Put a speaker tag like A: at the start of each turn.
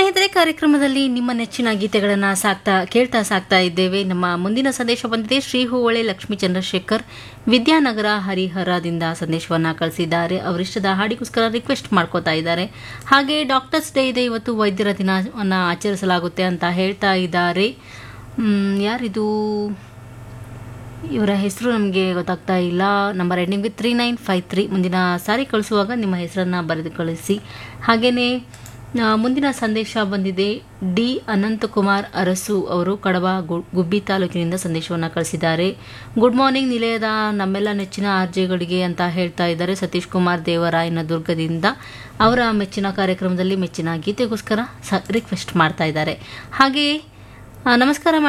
A: ಸ್ನೇಹಿತರೆ ಕಾರ್ಯಕ್ರಮದಲ್ಲಿ ನಿಮ್ಮ ನೆಚ್ಚಿನ ಗೀತೆಗಳನ್ನು ಸಾಕ್ತಾ ಕೇಳ್ತಾ ಸಾಕ್ತಾ ಇದ್ದೇವೆ ನಮ್ಮ ಮುಂದಿನ ಸಂದೇಶ ಬಂದಿದೆ ಶ್ರೀ ಹೂವಳೆ ಲಕ್ಷ್ಮೀ ಚಂದ್ರಶೇಖರ್ ವಿದ್ಯಾನಗರ ಹರಿಹರದಿಂದ ಸಂದೇಶವನ್ನು ಕಳಿಸಿದ್ದಾರೆ ಅವರಿಷ್ಟದ ಹಾಡಿಗೋಸ್ಕರ ರಿಕ್ವೆಸ್ಟ್ ಮಾಡ್ಕೋತಾ ಇದ್ದಾರೆ ಹಾಗೆ ಡಾಕ್ಟರ್ಸ್ ಡೇ ಇದೆ ಇವತ್ತು ವೈದ್ಯರ ದಿನವನ್ನು ಆಚರಿಸಲಾಗುತ್ತೆ ಅಂತ ಹೇಳ್ತಾ ಇದ್ದಾರೆ ಮ್, ಯಾರಿದು ಇವರ ಹೆಸರು ನಮಗೆ ಗೊತ್ತಾಗ್ತಾ ಇಲ್ಲ number ending with three nine five three ಮುಂದಿನ ಸಾರಿ ಕಳಿಸುವಾಗ ನಿಮ್ಮ ಹೆಸರನ್ನು ಬರೆದು ಕಳಿಸಿ ಹಾಗೆಯೇ ಆ, ಮುಂದಿನ ಸಂದೇಶ ಬಂದಿದೆ ಡಿ ಅನಂತಕುಮಾರ್ ಅರಸು ಅವರು ಕಡಬ ಗು- ಗುಬ್ಬಿ ತಾಲೂಕಿನಿಂದ ಸಂದೇಶವನ್ನು ಕಳಿಸಿದ್ದಾರೆ ಗುಡ್ ಮಾರ್ನಿಂಗ್ ನಿಲಯದ ನಮ್ಮೆಲ್ಲ ನೆಚ್ಚಿನ ಆರ್ಜೆಗಳಿಗೆ ಅಂತ ಹೇಳ್ತಾ ಇದ್ದಾರೆ ಸತೀಶ್ ಕುಮಾರ್ ದೇವರಾಯನ ದುರ್ಗದಿಂದ ಅವರ ಮೆಚ್ಚಿನ ಕಾರ್ಯಕ್ರಮದಲ್ಲಿ ಮೆಚ್ಚಿನ ಗೀತೆಗೋಸ್ಕರ ಸ ರಿಕ್ವೆಸ್ಟ್ ಮಾಡ್ತಾ ಇದ್ದಾರೆ ಹಾಗೆಯೇ ಆ, ನಮಸ್ಕಾರ